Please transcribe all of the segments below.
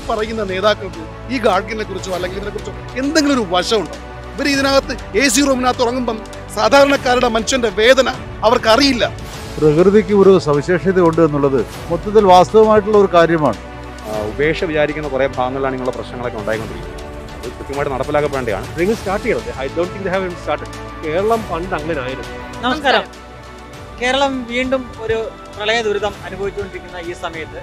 പറയുന്ന നേതാക്കൾക്ക് ഈ ഗാഡ്ഗിലിനെ കുറിച്ചോ അല്ലെങ്കിൽ ഇതിനെ കുറിച്ചോ എന്തെങ്കിലും ഒരു വശമുണ്ടോ ഇവർ ഇതിനകത്ത് എ സി റൂമിനകത്ത് ഉറങ്ങുമ്പം സാധാരണക്കാരുടെ മനുഷ്യന്റെ വേദന അവർക്കറിയില്ല പ്രകൃതിക്ക് ഒരു സവിശേഷതയുണ്ട് എന്നുള്ളത് മൊത്തത്തിൽ വാസ്തവമായിട്ടുള്ള ഒരു കാര്യമാണ് ആ, ഉപേക്ഷ വിചാരിക്കുന്ന കുറേ ഭാഗങ്ങളിലാണ് ഇങ്ങനെയുള്ള പ്രശ്നങ്ങളൊക്കെ ഉണ്ടായിക്കൊണ്ടിരിക്കുന്നത് അത് കൃത്യമായിട്ട് നടപ്പിലാക്കപ്പെടേണ്ടതാണ് നിങ്ങൾ സ്റ്റാർട്ട് ചെയ്യണത് I don't think have start Keralam പണ്ട് അങ്ങനെ ആയിരുന്നു നമസ്കാരം കേരളം വീണ്ടും ഒരു പ്രളയ ദുരിതം അനുഭവിച്ചുകൊണ്ടിരിക്കുന്ന ഈ സമയത്ത്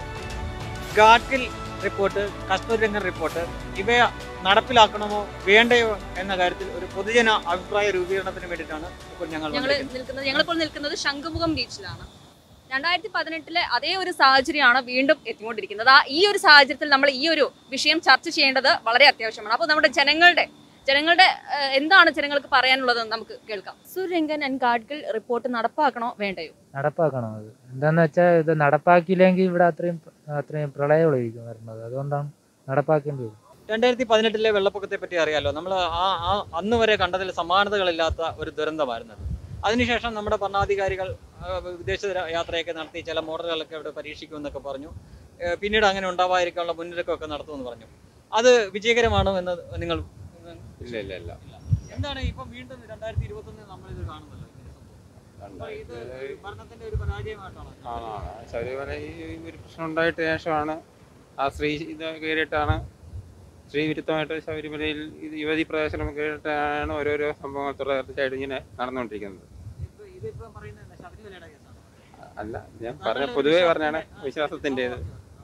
ഗാഡ്ഗിൽ റിപ്പോർട്ട് കസ്തൂരി രംഗൻ റിപ്പോർട്ട് ഇവ നടപ്പിലാക്കണമോ വേണ്ടയോ എന്ന കാര്യത്തിൽ ഒരു പൊതുജന അഭിപ്രായ രൂപീകരണത്തിന് വേണ്ടിയിട്ടാണ് ഇപ്പോൾ ഞങ്ങൾ ഞങ്ങൾ വന്നിരിക്കുന്നത്. നിൽക്കുന്നത് ഞങ്ങളിപ്പോൾ നിൽക്കുന്നത് ശംഖുമുഖം ബീച്ചിലാണ് രണ്ടായിരത്തി പതിനെട്ടിലെ അതേ ഒരു സാഹചര്യമാണ് വീണ്ടും എത്തിക്കൊണ്ടിരിക്കുന്നത് ആ ഈ ഒരു സാഹചര്യത്തിൽ നമ്മൾ ഈ ഒരു വിഷയം ചർച്ച ചെയ്യേണ്ടത് വളരെ അത്യാവശ്യമാണ് അപ്പോൾ നമ്മുടെ ജനങ്ങളുടെ ജനങ്ങളുടെ ഏഹ്, എന്താണ് ജനങ്ങൾക്ക് പറയാനുള്ളത് നമുക്ക് കേൾക്കാം സുരംഗൻ ആൻഡ് ഗാഡ്ഗിൽ റിപ്പോർട്ട് നടപ്പാക്കണോ വേണ്ടയോ നടപ്പാക്കണം അത് എന്താന്ന് വെച്ചാൽ ഇത് നടപ്പാക്കിയില്ലെങ്കിൽ ഇവിടെ അത്രയും അത്രയും പ്രളയമായിരിക്കും വരുന്നത് അതുകൊണ്ടാണ് നടപ്പാക്കേണ്ടി വരും രണ്ടായിരത്തി പതിനെട്ടിലെ വെള്ളപ്പൊക്കത്തെ പറ്റി അറിയാലോ നമ്മൾ ആ ആ അന്ന് വരെ കണ്ടതിൽ സമാനതകളില്ലാത്ത ഒരു ദുരന്തമായിരുന്നു അത്. അതിനുശേഷം നമ്മുടെ ഭരണാധികാരികൾ ആ, വിദേശ ര- യാത്രയൊക്കെ നടത്തി ചില മോഡലുകളൊക്കെ ഇവിടെ പരീക്ഷിക്കുമെന്നൊക്കെ പറഞ്ഞു ഏ, പിന്നീട് അങ്ങനെ ഉണ്ടാവാതിരിക്കാനുള്ള മുന്നൊരുക്കമൊക്കെ നടത്തുമെന്ന് പറഞ്ഞു അത് വിജയകരമാണോ എന്ന് നിങ്ങൾ ഇല്ല ഇല്ല ഇല്ല എന്താണ് ഇപ്പം വീണ്ടും രണ്ടായിരത്തി ഇരുപത്തി ഒന്നിൽ നമ്മളിത് കാണുന്നല്ലോ ഇങ്ങനെ സംഭവം. അപ്പൊ ഇത് ഭരണത്തിന്റെ ഒരു പരാജയമായിട്ടാണ് ശബരിമല ഈ ഒരു പ്രശ്നം ഉണ്ടായിട്ട് ശേഷമാണ് ആ സ്ത്രീ ഇത് കയറിയിട്ടാണ് സ്ത്രീ വിരുദ്ധമായിട്ട് ശബരിമലയിൽ ഇത് യുവതി പ്രവേശനം കയറിയിട്ടാണ് ഓരോരോ സംഭവങ്ങൾ തുടർച്ചയായിട്ട് ഇങ്ങനെ നടന്നുകൊണ്ടിരിക്കുന്നത് ഇപ്പൊ ഇതിപ്പം പറയുന്നത് എന്താ? ശബരിമലയുടെ കേസാണ് അല്ല ഞാൻ പറഞ്ഞ പൊതുവേ പറഞ്ഞാണ് വിശ്വാസത്തിൻ്റെത്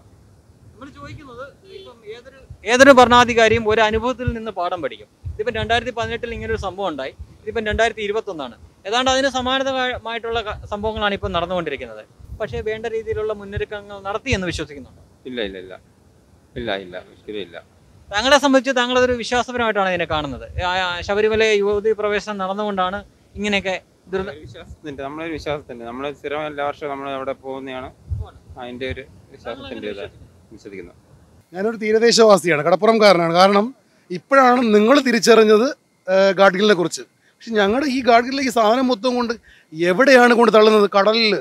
നമ്മൾ ചോദിക്കുന്നത് ഇപ്പം ഏതൊരു ഏതൊരു ഭരണാധികാരിയും ഒരു അനുഭവത്തിൽ നിന്ന് പാഠം പഠിക്കും ഇതിപ്പം രണ്ടായിരത്തി പതിനെട്ടിൽ ഇങ്ങനെ ഒരു സംഭവം ഉണ്ടായി ഇതിപ്പം രണ്ടായിരത്തി ഇരുപത്തൊന്നാണ് ഏതാണ്ട് അതിന് സമാനതമായിട്ടുള്ള ക- സംഭവങ്ങളാണ് ഇപ്പം നടന്നുകൊണ്ടിരിക്കുന്നത് പക്ഷേ വേണ്ട രീതിയിലുള്ള മുന്നൊരുക്കങ്ങൾ നടത്തി എന്ന് വിശ്വസിക്കുന്നുണ്ട് ഇല്ല ഇല്ല ഇല്ല ഇല്ല ഇല്ല ഒരിക്കലും ഇല്ല താങ്കളെ സംബന്ധിച്ച് താങ്കളതൊരു വിശ്വാസപരമായിട്ടാണ് ഇതിനെ കാണുന്നത് ആ, ആ, ശബരിമല യുവതി പ്രവേശനം നടന്നുകൊണ്ടാണ് ഇങ്ങനെയൊക്കെ ദുരിത ഒരു വിശ്വാസത്തിൻ്റെ നമ്മളൊരു വിശ്വാസത്തിൻ്റെ നമ്മൾ സ്ഥിരം എല്ലാ വർഷവും നമ്മൾ അവിടെ പോകുന്നതാണ് അതിൻ്റെ ഒരു വിശ്വാസത്തിൻ്റെ ഇത് വിശ്വസിക്കുന്നത് ഞാനൊരു തീരദേശവാസിയാണ് കടപ്പുറംകാരനാണ് കാരണം ഇപ്പോഴാണ് നിങ്ങൾ തിരിച്ചറിഞ്ഞത് ഗാഡ്ഗിലിനെ കുറിച്ച് പക്ഷെ ഞങ്ങളുടെ ഈ ഗാഡ്ഗിലിലെ ഈ സാധനം മൊത്തം കൊണ്ട് എവിടെയാണ് കൊണ്ട് തള്ളുന്നത് കടലിൽ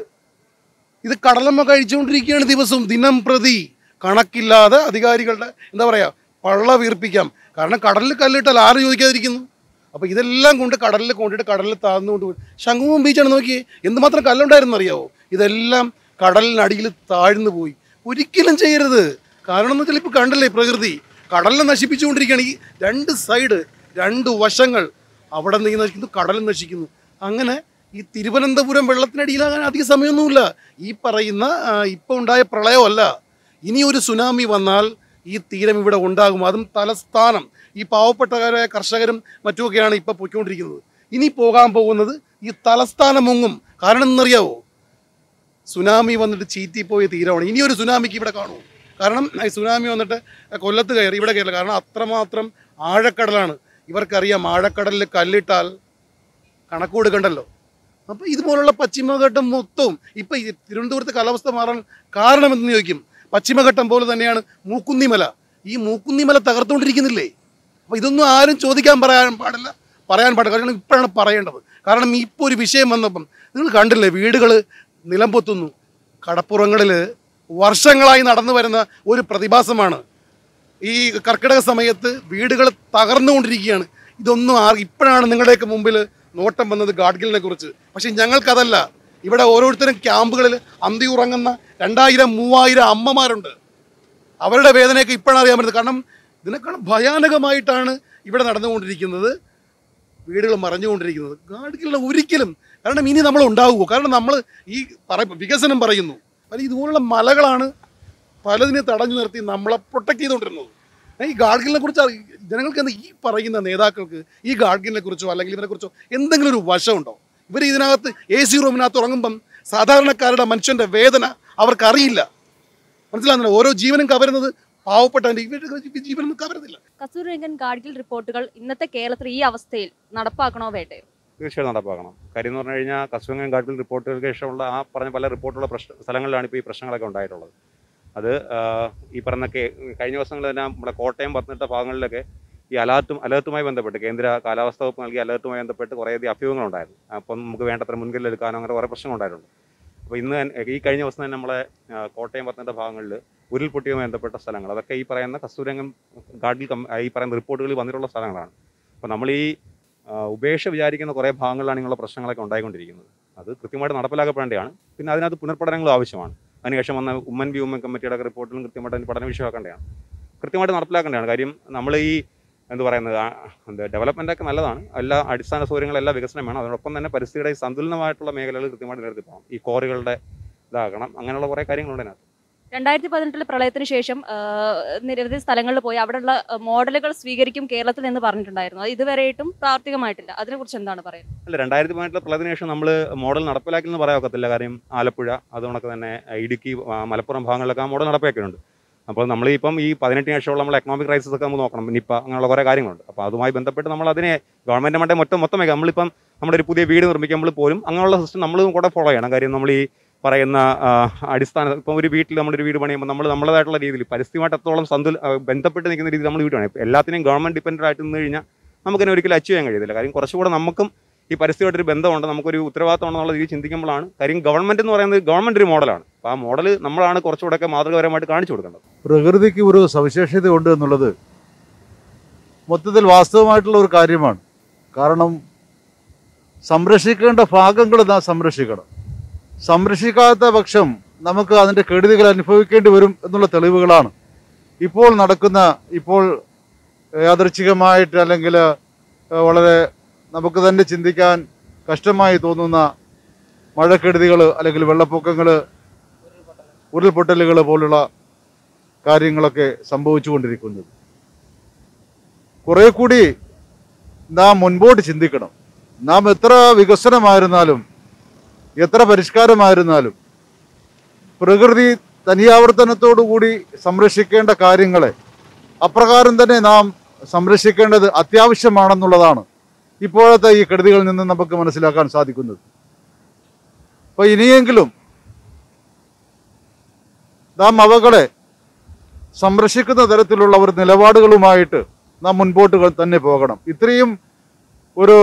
ഇത് കടലമ്മ കഴിച്ചുകൊണ്ടിരിക്കുകയാണ് ദിവസവും ദിനം പ്രതി കണക്കില്ലാതെ അധികാരികളുടെ എന്താ പറയുക പള്ള വീർപ്പിക്കാം കാരണം കടലിൽ കല്ലിട്ടാൽ ആരും ചോദിക്കാതിരിക്കുന്നു അപ്പോൾ ഇതെല്ലാം കൊണ്ട് കടലിൽ കൊണ്ടിട്ട് കടലിൽ താഴ്ന്നുകൊണ്ട് പോയി ശംഖുമുഖം ബീച്ചാണ് നോക്കിയേ എന്തുമാത്രം കല്ലുണ്ടായിരുന്നു അറിയാവോ ഇതെല്ലാം കടലിനടിയിൽ താഴ്ന്നു പോയി ഒരിക്കലും ചെയ്യരുത് കാരണം എന്ന് വെച്ചാൽ ഇപ്പോൾ കണ്ടില്ലേ പ്രകൃതി കടലിനെ നശിപ്പിച്ചുകൊണ്ടിരിക്കുകയാണ് ഈ രണ്ട് സൈഡ് രണ്ട് വശങ്ങൾ അവിടെ നിന്ന് നശിക്കുന്നു കടലും നശിക്കുന്നു അങ്ങനെ ഈ തിരുവനന്തപുരം വെള്ളത്തിനടിയിലാകാൻ അധിക സമയമൊന്നുമില്ല ഈ പറയുന്ന ഇപ്പോൾ ഉണ്ടായ പ്രളയമല്ല ഇനി ഒരു സുനാമി വന്നാൽ ഈ തീരം ഇവിടെ ഉണ്ടാകും അതും തലസ്ഥാനം ഈ പാവപ്പെട്ടവരായ കർഷകരും മറ്റുമൊക്കെയാണ് ഇപ്പോൾ പൊയ്ക്കൊണ്ടിരിക്കുന്നത് ഇനി പോകാൻ പോകുന്നത് ഈ തലസ്ഥാനം മുങ്ങും കാരണം എന്നറിയാവോ സുനാമി വന്നിട്ട് ചീറ്റിപ്പോയ തീരമാണ് ഇനി ഒരു സുനാമിക്ക് ഇവിടെ കാണൂ കാരണം ഈ സുനാമി വന്നിട്ട് കൊല്ലത്ത് കയറി ഇവിടെ കയറില്ല കാരണം അത്രമാത്രം ആഴക്കടലാണ് ഇവർക്കറിയാം ആഴക്കടലിൽ കല്ലിട്ടാൽ കണക്ക് കൊടുക്കണ്ടല്ലോ അപ്പോൾ ഇതുപോലുള്ള പശ്ചിമഘട്ടം മൊത്തവും ഇപ്പം ഈ തിരുവനന്തപുരത്തെ കാലാവസ്ഥ മാറാൻ കാരണമെന്ന് ചോദിക്കും പശ്ചിമഘട്ടം പോലെ തന്നെയാണ് മൂക്കുന്നിമല ഈ മൂക്കുന്നിമല തകർത്തുകൊണ്ടിരിക്കുന്നില്ലേ അപ്പോൾ ഇതൊന്നും ആരും ചോദിക്കാൻ പറയാൻ പാടില്ല പറയാൻ പാടില്ല കാരണം ഇപ്പോഴാണ് പറയേണ്ടത് കാരണം ഇപ്പോൾ ഒരു വിഷയം വന്നപ്പം നിങ്ങൾ കണ്ടില്ലേ വീടുകൾ നിലംപൊത്തുന്നു കടപ്പുറങ്ങളിൽ വർഷങ്ങളായി നടന്നു വരുന്ന ഒരു പ്രതിഭാസമാണ് ഈ കർക്കിടക സമയത്ത് വീടുകൾ തകർന്നുകൊണ്ടിരിക്കുകയാണ് ഇതൊന്നും ആർ ഇപ്പോഴാണ് നിങ്ങളുടെയൊക്കെ മുമ്പിൽ നോട്ടം വന്നത് ഗാഡ്ഗിലിനെ കുറിച്ച് പക്ഷെ ഞങ്ങൾക്കതല്ല ഇവിടെ ഓരോരുത്തരും ക്യാമ്പുകളിൽ അന്തി ഉറങ്ങുന്ന രണ്ടായിരം മൂവായിരം അമ്മമാരുണ്ട് അവരുടെ വേദനയൊക്കെ ഇപ്പോഴാണ് അറിയാൻ പറ്റുന്നത് കാരണം ഇതിനേക്കാളും ഭയാനകമായിട്ടാണ് ഇവിടെ നടന്നുകൊണ്ടിരിക്കുന്നത് വീടുകൾ മറഞ്ഞുകൊണ്ടിരിക്കുന്നത് ഗാഡ്ഗിലിനെ ഒരിക്കലും കാരണം ഇനി നമ്മൾ ഉണ്ടാവുമോ കാരണം നമ്മൾ ഈ പറ വികസനം പറയുന്നു അല്ല ഇതുപോലുള്ള മലകളാണ് പലതിനെ തടഞ്ഞു നിർത്തി നമ്മളെ പ്രൊട്ടക്ട് ചെയ്തുകൊണ്ടിരുന്നത് ഏ, ഈ ഗാഡ്ഗിലിനെ കുറിച്ച് അറി- ജനങ്ങൾക്ക് എന്താ ഈ പറയുന്ന നേതാക്കൾക്ക് ഈ ഗാഡ്ഗിലിനെ കുറിച്ചോ അല്ലെങ്കിൽ ഇവരെ കുറിച്ചോ എന്തെങ്കിലും ഒരു വശമുണ്ടോ ഇവർ ഇതിനകത്ത് എ സി റൂമിനകത്ത് ഉറങ്ങുമ്പം സാധാരണക്കാരുടെ മനുഷ്യന്റെ വേദന അവർക്കറിയില്ല മനസ്സിലാകുന്നില്ല ഓരോ ജീവനും കവരുന്നത് പാവപ്പെട്ടവൻ്റെ ഇവരുടെ ജീവനൊന്നും കവരുന്നില്ല കസ്തൂരിരംഗൻ ഗാഡ്ഗിൽ റിപ്പോർട്ടുകൾ ഇന്നത്തെ കേരളത്തിൽ ഈ അവസ്ഥയിൽ നടപ്പാക്കണോ വേണ്ടയോ തീർച്ചയായും നടപ്പാക്കണം കാര്യം എന്ന് പറഞ്ഞു കഴിഞ്ഞാൽ കസ്തൂരിരംഗൻ ഗാഡ്ഗിൽ റിപ്പോർട്ടുകൾക്ക് ശേഷമുള്ള ആ പറഞ്ഞ പല റിപ്പോർട്ടുള്ള പ്രശ്ന സ്ഥലങ്ങളിലാണ് ഇപ്പോൾ ഈ പ്രശ്നങ്ങളൊക്കെ ഉണ്ടായിട്ടുള്ളത് അത് ആ, ഈ പറഞ്ഞ കേ- കഴിഞ്ഞ ദിവസങ്ങളിൽ തന്നെ നമ്മുടെ കോട്ടയം പത്തനംതിട്ട ഭാഗങ്ങളിലൊക്കെ ഈ അലർട്ടും അലർട്ടുമായി ബന്ധപ്പെട്ട് കേന്ദ്ര കാലാവസ്ഥ വകുപ്പ് നൽകിയ അലർട്ടുമായി ബന്ധപ്പെട്ട് കുറേയധികം അഭ്യൂഹങ്ങളുണ്ടായിരുന്നു അപ്പം നമുക്ക് വേണ്ടത്ര മുൻകരുതൽ എടുക്കാനോ അങ്ങനെ കുറേ പ്രശ്നങ്ങളുണ്ടായിട്ടുണ്ട് അപ്പോൾ ഇന്ന് തന്നെ- ഈ കഴിഞ്ഞ ദിവസം തന്നെ നമ്മളെ ആ, കോട്ടയം പത്തനംതിട്ട ഭാഗങ്ങളിൽ ഉരുൾപൊട്ടിയുമായി ബന്ധപ്പെട്ട സ്ഥലങ്ങൾ അതൊക്കെ ഈ പറയുന്ന കസ്തൂരംഗം ഗാർഡിൽ കം ഈ പറയുന്ന റിപ്പോർട്ടുകളിൽ വന്നിട്ടുള്ള സ്ഥലങ്ങളാണ് അപ്പോൾ നമ്മൾ ഈ ആ, ഉപേക്ഷ വിചാരിക്കുന്ന കുറേ ഭാഗങ്ങളിലാണ് ഇങ്ങനെയുള്ള പ്രശ്നങ്ങളൊക്കെ ഉണ്ടായിക്കൊണ്ടിരിക്കുന്നത് അത് കൃത്യമായിട്ട് നടപ്പിലാക്കപ്പെടേണ്ടതാണ് പിന്നെ അതിനകത്ത് പുനർപഠനങ്ങളും ആവശ്യമാണ് അതിനുശേഷം വന്ന ഉമ്മൻ ബി ഉമ്മൻ കമ്മിറ്റിയുടെ ഒക്കെ റിപ്പോർട്ടിലും കൃത്യമായിട്ട് അതിന് പഠന വിഷയമാക്കേണ്ടതാണ് കൃത്യമായിട്ട് നടപ്പിലാക്കേണ്ടതാണ് കാര്യം നമ്മൾ ഈ എന്ത് പറയുന്നത് ആ, എന്ത് ഡെവലപ്മെൻ്റ് ഒക്കെ നല്ലതാണ് എല്ലാ അടിസ്ഥാന സൗകര്യങ്ങളെല്ലാം വികസനം വേണം അതോടൊപ്പം തന്നെ പരിസ്ഥിതിയുടെ ഈ സന്തുലനമായിട്ടുള്ള മേഖലകൾ കൃത്യമായിട്ട് നിരത്തി പോകണം ഈ കോറികളുടെ ഇതാകണം അങ്ങനെയുള്ള കുറേ കാര്യങ്ങളുണ്ട് അതിനകത്ത് രണ്ടായിരത്തി പതിനെട്ടിലെ പ്രളയത്തിന് ശേഷം ആ, നിരവധി സ്ഥലങ്ങളിൽ പോയി അവിടെയുള്ള ആ, മോഡലുകൾ സ്വീകരിക്കും കേരളത്തിൽ എന്ന് പറഞ്ഞിട്ടുണ്ടായിരുന്നു അത് ഇതുവരെയായിട്ടും പ്രാവർത്തികമായിട്ടില്ല അതിനെക്കുറിച്ച് എന്താണ് പറയുന്നത് അല്ല രണ്ടായിരത്തി പതിനെട്ടിലെ പ്രളയത്തിന് ശേഷം നമ്മൾ മോഡൽ നടപ്പിലാക്കി എന്ന് പറയാൻ ഒക്കത്തില്ല കാര്യം ആലപ്പുഴ അതുകൊണ്ടൊക്കെ തന്നെ ഇടുക്കി ആ, മലപ്പുറം ഭാഗങ്ങളിലൊക്കെ ആ മോഡൽ നടപ്പിലാക്കിയിട്ടുണ്ട് അപ്പോൾ നമ്മൾ ഇപ്പം ഈ പതിനെട്ടിന് ശേഷമുള്ള നമ്മൾ എക്കണോമിക് ക്രൈസിസ് ഒക്കെ നമ്മൾ നോക്കണം നിപ്പ അങ്ങനെയുള്ള കുറേ കാര്യങ്ങളുണ്ട് അപ്പോൾ അതുമായി ബന്ധപ്പെട്ട് നമ്മൾ അതിനെ ഗവൺമെൻറ് മറ്റേ മൊത്തം മൊത്തമേ നമ്മളിപ്പം നമ്മുടെ ഒരു പുതിയ വീട് നിർമ്മിക്കുമ്പോൾ പോലും അങ്ങനെയുള്ള സിസ്റ്റം നമ്മൾ കൂടെ ഫോളോ ചെയ്യണം കാര്യം നമ്മൾ ഈ പറയുന്ന ആ, അടിസ്ഥാന ഇപ്പം ഒരു വീട്ടിൽ നമ്മളൊരു വീട് പണിയുമ്പോൾ നമ്മൾ നമ്മളതായിട്ടുള്ള രീതിയിൽ പരിസ്ഥിതിയുമായിട്ട് എത്രത്തോളം സന്തുല ആ, ബന്ധപ്പെട്ട് നിൽക്കുന്ന രീതിയിൽ നമ്മൾ വീട് പണിയും ഇപ്പം എല്ലാത്തിനെയും ഗവൺമെൻറ് ഡിപ്പെൻഡ് ആയിട്ട് നിന്ന് കഴിഞ്ഞാൽ നമുക്കതിനെ ഒരിക്കലും അച്ചീവ് ചെയ്യാൻ കഴിയത്തില്ല കാര്യം കുറച്ചുകൂടെ നമുക്കും ഈ പരിസ്ഥിതിയായിട്ടൊരു ബന്ധമുണ്ട് നമുക്കൊരു ഉത്തരവാദിത്തം ഉണ്ടെന്നുള്ള രീതിയിൽ ചിന്തിക്കുമ്പോഴാണ് കാര്യം ഗവൺമെൻറ് എന്ന് പറയുന്നത് ഗവൺമെൻറ് ഒരു മോഡലാണ് അപ്പോൾ ആ മോഡൽ നമ്മളാണ് കുറച്ചുകൂടെയൊക്കെ മാതൃകപരമായിട്ട് കാണിച്ചു കൊടുക്കേണ്ടത് പ്രകൃതിക്ക് ഒരു സവിശേഷതയുണ്ട് എന്നുള്ളത് മൊത്തത്തിൽ വാസ്തവമായിട്ടുള്ള ഒരു കാര്യമാണ് കാരണം സംരക്ഷിക്കേണ്ട ഭാഗങ്ങൾ നാം സംരക്ഷിക്കണം സംരക്ഷിക്കാത്ത പക്ഷം നമുക്ക് അതിൻ്റെ കെടുതികൾ അനുഭവിക്കേണ്ടി വരും എന്നുള്ള തെളിവുകളാണ് ഇപ്പോൾ നടക്കുന്ന ഇപ്പോൾ യാദൃച്ഛികമായിട്ട് അല്ലെങ്കിൽ ഏഹ്, വളരെ നമുക്ക് തന്നെ ചിന്തിക്കാൻ കഷ്ടമായി തോന്നുന്ന മഴക്കെടുതികൾ അല്ലെങ്കിൽ വെള്ളപ്പൊക്കങ്ങൾ ഉരുൾപൊട്ടലുകൾ പോലുള്ള കാര്യങ്ങളൊക്കെ സംഭവിച്ചുകൊണ്ടിരിക്കുന്നത് കുറെ കൂടി നാം മുൻപോട്ട് ചിന്തിക്കണം നാം എത്ര വികസനമായിരുന്നാലും എത്ര പരിഷ്കാരമായിരുന്നാലും പ്രകൃതി തനിയാവർത്തനത്തോടുകൂടി സംരക്ഷിക്കേണ്ട കാര്യങ്ങളെ അപ്രകാരം തന്നെ നാം സംരക്ഷിക്കേണ്ടത് അത്യാവശ്യമാണെന്നുള്ളതാണ് ഇപ്പോഴത്തെ ഈ കെടുതികളിൽ നിന്ന് നമുക്ക് മനസ്സിലാക്കാൻ സാധിക്കുന്നത് അപ്പോൾ ഇനിയെങ്കിലും നാം അവകളെ സംരക്ഷിക്കുന്ന തരത്തിലുള്ള ഒരു നിലപാടുകളുമായിട്ട് നാം മുൻപോട്ട് ക- തന്നെ പോകണം ഇത്രയും ഒരു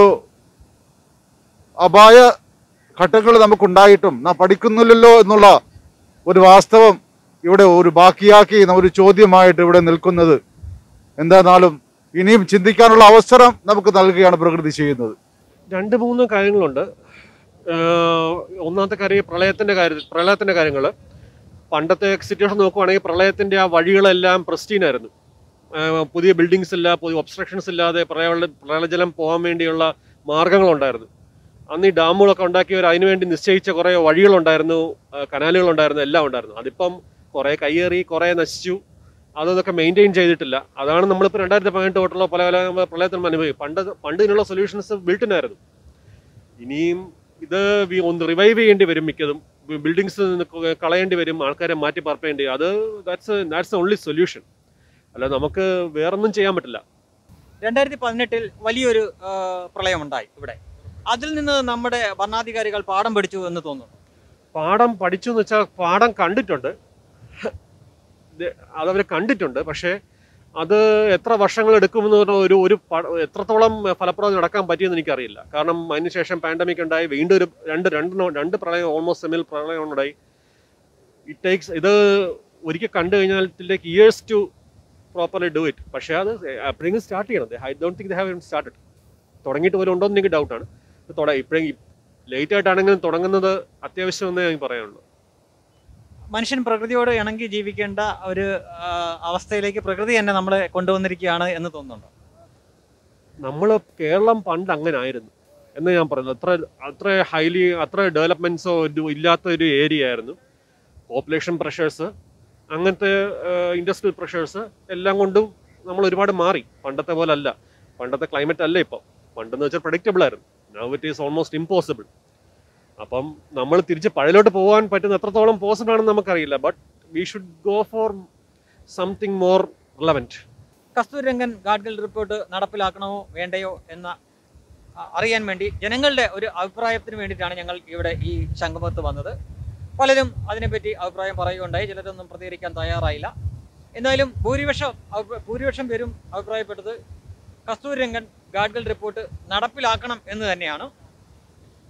അപായ ഘട്ടങ്ങൾ നമുക്കുണ്ടായിട്ടും നാം പഠിക്കുന്നില്ലല്ലോ എന്നുള്ള ഒരു വാസ്തവം ഇവിടെ ഒരു ബാക്കിയാക്കി ന- ഒരു ചോദ്യമായിട്ട് ഇവിടെ നിൽക്കുന്നത് എന്തായിരുന്നാലും ഇനിയും ചിന്തിക്കാനുള്ള അവസരം നമുക്ക് നൽകുകയാണ് പ്രകൃതി ചെയ്യുന്നത് രണ്ട് മൂന്ന് കാര്യങ്ങളുണ്ട് ഏഹ് ഒന്നാമത്തെ കാര്യം ഈ പ്രളയത്തിന്റെ കാര്യം പ്രളയത്തിന്റെ കാര്യങ്ങൾ പണ്ടത്തെ സിറ്റുവേഷൻ നോക്കുവാണെങ്കിൽ പ്രളയത്തിന്റെ ആ വഴികളെല്ലാം pristine ആയിരുന്നു ഏഹ് പുതിയ ബിൽഡിങ്സ് ഇല്ല പുതിയ ഒബ്സ്ട്രക്ഷൻസ് ഇല്ലാതെ പ്രളയ പ്രളയജലം പോകാൻ വേണ്ടിയുള്ള മാർഗങ്ങളുണ്ടായിരുന്നു അന്ന് ഈ ഡാമുകളൊക്കെ ഉണ്ടാക്കിയവർ അതിനുവേണ്ടി നിശ്ചയിച്ച കുറേ വഴികളുണ്ടായിരുന്നു ഏഹ് കനാലുകളുണ്ടായിരുന്നു എല്ലാം ഉണ്ടായിരുന്നു അതിപ്പം കുറേ കയ്യേറി കുറേ നശിച്ചു അതൊക്കെ മെയിൻറ്റെയിൻ ചെയ്തിട്ടില്ല അതാണ് നമ്മളിപ്പോൾ രണ്ടായിരത്തി പതിനെട്ട് തൊട്ടുള്ള പല പല പ്രളയത്തിനും അനുഭവിക്കും പണ്ട് പണ്ട് ഇതിനുള്ള സൊല്യൂഷൻസ് ബിൽട്ടിനായിരുന്നു ഇനിയും ഇത് വി- ഒന്ന് റിവൈവ് ചെയ്യേണ്ടി വരും മിക്കതും ബിൽഡിങ്സ് കളയേണ്ടി വരും ആൾക്കാരെ മാറ്റി പറപ്പേണ്ടി അത് ദാറ്റ്സ് ദാറ്റ്സ് ഓൺലി സൊല്യൂഷൻ അല്ല നമുക്ക് വേറൊന്നും ചെയ്യാൻ പറ്റില്ല രണ്ടായിരത്തി പതിനെട്ടിൽ വലിയൊരു ആ, പ്രളയമുണ്ടായി ഇവിടെ അതിൽ നിന്ന് നമ്മുടെ ഭരണാധികാരികൾ പാഠം പഠിച്ചു എന്ന് തോന്നുന്നു പാഠം പഠിച്ചു എന്ന് വെച്ചാൽ പാഠം കണ്ടിട്ടുണ്ട് ഇത് അതവർ കണ്ടിട്ടുണ്ട് പക്ഷേ അത് എത്ര വർഷങ്ങൾ എടുക്കുമെന്ന് പറഞ്ഞ ഒരു ഒരു പ- എത്രത്തോളം ഫലപ്രദം നടക്കാൻ പറ്റിയെന്ന് എനിക്കറിയില്ല കാരണം അതിനുശേഷം പാൻഡമിക് ഉണ്ടായി വീണ്ടും ഒരു രണ്ട് രണ്ട് രണ്ട് പ്രളയം ഓൾമോസ്റ്റ് സെമിൽ പ്രളയം ഉണ്ടായി ഇറ്റ് ടേക്സ് ഇത് ഒരിക്കൽ കണ്ടു കഴിഞ്ഞാൽ take years to properly do it പക്ഷേ അത് എപ്പോഴെങ്കിലും സ്റ്റാർട്ട് ചെയ്യണം I don't think they have started തുടങ്ങിയിട്ട് പോലും ഉണ്ടോ എന്ന് എനിക്ക് ഡൗട്ടാണ് തുട ഇപ്പോഴെങ്കിൽ ലേറ്റ് ആയിട്ടാണെങ്കിലും തുടങ്ങുന്നത് അത്യാവശ്യമെന്നേ എനിക്ക് പറയാനുള്ളൂ മനുഷ്യൻ പ്രകൃതിയോട് ഇണങ്ങി ജീവിക്കേണ്ട ഒരു ആ, അവസ്ഥയിലേക്ക് പ്രകൃതി തന്നെ നമ്മളെ കൊണ്ടുവന്നിരിക്കുകയാണ് എന്ന് തോന്നുന്നുണ്ടോ നമ്മൾ കേരളം പണ്ട് അങ്ങനെ ആയിരുന്നു എന്ന് ഞാൻ പറയുന്നത് അത്ര അത്ര ഹൈലി അത്ര ഡെവലപ്മെന്റ്സോ ഒരു ഇല്ലാത്ത ഒരു ഏരിയ ആയിരുന്നു പോപ്പുലേഷൻ പ്രഷേഴ്സ് അങ്ങനത്തെ ഇൻഡസ്ട്രിയൽ പ്രഷേഴ്സ് എല്ലാം കൊണ്ടും നമ്മൾ ഒരുപാട് മാറി പണ്ടത്തെ പോലെ അല്ല പണ്ടത്തെ ക്ലൈമറ്റ് അല്ല ഇപ്പോൾ പണ്ടെന്ന് വെച്ചാൽ പ്രഡിക്റ്റബിൾ ആയിരുന്നു now it is almost impossible അപ്പം നമ്മൾ തിരിച്ച് പഴയലോട്ട് പോകാൻ പറ്റുന്ന എത്രത്തോളം പോസിബിൾ ആണെന്ന് നമുക്കറിയില്ല but we should go for something more relevant Kasturirangan Gadgil report നടപ്പിലാക്കണമോ വേണ്ടയോ എന്ന ആ, അറിയാൻ വേണ്ടി ജനങ്ങളുടെ ഒരു അഭിപ്രായത്തിന് വേണ്ടിയിട്ടാണ് ഞങ്ങൾ ഇവിടെ ഈ ശംഖുമുഖത്ത് വന്നത് പലരും അതിനെപ്പറ്റി അഭിപ്രായം പറയുകയുണ്ടായി ചിലരൊന്നും പ്രതികരിക്കാൻ തയ്യാറായില്ല എന്തായാലും ഭൂരിപക്ഷം അഭി- ഭൂരിപക്ഷം പേരും അഭിപ്രായപ്പെട്ടത് കസ്തൂരിരംഗൻ ഗാഡ്ഗിൽ റിപ്പോർട്ട് നടപ്പിലാക്കണം എന്ന് തന്നെയാണ്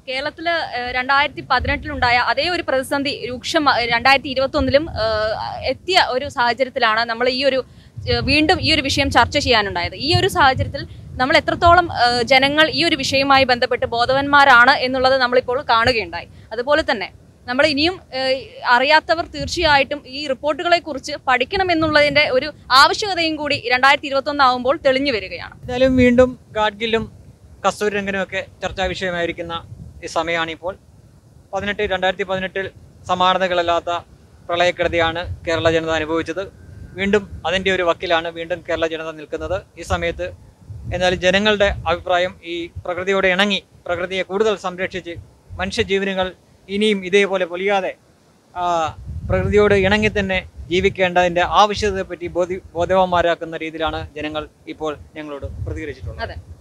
കേരളത്തിൽ രണ്ടായിരത്തി പതിനെട്ടിലുണ്ടായ അതേ ഒരു പ്രതിസന്ധി രൂക്ഷം രണ്ടായിരത്തി ഇരുപത്തൊന്നിലും എത്തിയ ഒരു സാഹചര്യത്തിലാണ് നമ്മൾ ഈ ഒരു ഏഹ്, വീണ്ടും ഈ ഒരു വിഷയം ചർച്ച ചെയ്യാനുണ്ടായത് ഈ ഒരു സാഹചര്യത്തിൽ നമ്മൾ എത്രത്തോളം ഏഹ്, ജനങ്ങൾ ഈ ഒരു വിഷയവുമായി ബന്ധപ്പെട്ട് ബോധവാന്മാരാണ് എന്നുള്ളത് നമ്മളിപ്പോൾ കാണുകയുണ്ടായി അതുപോലെ തന്നെ നമ്മൾ ഇനിയും ഏഹ്, അറിയാത്തവർ തീർച്ചയായിട്ടും ഈ റിപ്പോർട്ടുകളെ കുറിച്ച് പഠിക്കണമെന്നുള്ളതിന്റെ ഒരു ആവശ്യകതയും കൂടി രണ്ടായിരത്തി ഇരുപത്തൊന്ന് ആകുമ്പോൾ തെളിഞ്ഞു വരികയാണ് എന്തായാലും വീണ്ടും ഗാഡ്ഗില്ലും കസ്തൂരിരംഗനും ഒക്കെ ചർച്ചാ വിഷയമായിരിക്കുന്ന ഈ സമയമാണിപ്പോൾ പതിനെട്ട് രണ്ടായിരത്തി പതിനെട്ടിൽ സമാനതകളില്ലാത്ത പ്രളയക്കെടുതിയാണ് കേരള ജനത അനുഭവിച്ചത് വീണ്ടും അതിൻ്റെ ഒരു വക്കിലാണ് വീണ്ടും കേരള ജനത നിൽക്കുന്നത് ഈ സമയത്ത് എന്നാലും ജനങ്ങളുടെ അഭിപ്രായം ഈ പ്രകൃതിയോട് ഇണങ്ങി പ്രകൃതിയെ കൂടുതൽ സംരക്ഷിച്ച് മനുഷ്യജീവനുകൾ ഇനിയും ഇതേപോലെ പൊലിയാതെ ആ, പ്രകൃതിയോട് ഇണങ്ങി തന്നെ ജീവിക്കേണ്ടതിൻ്റെ ആവശ്യകതയെപ്പറ്റി ബോധി ബോധവാന്മാരാക്കുന്ന രീതിയിലാണ് ജനങ്ങൾ ഇപ്പോൾ ഞങ്ങളോട് പ്രതികരിച്ചിട്ടുള്ളത് അതെ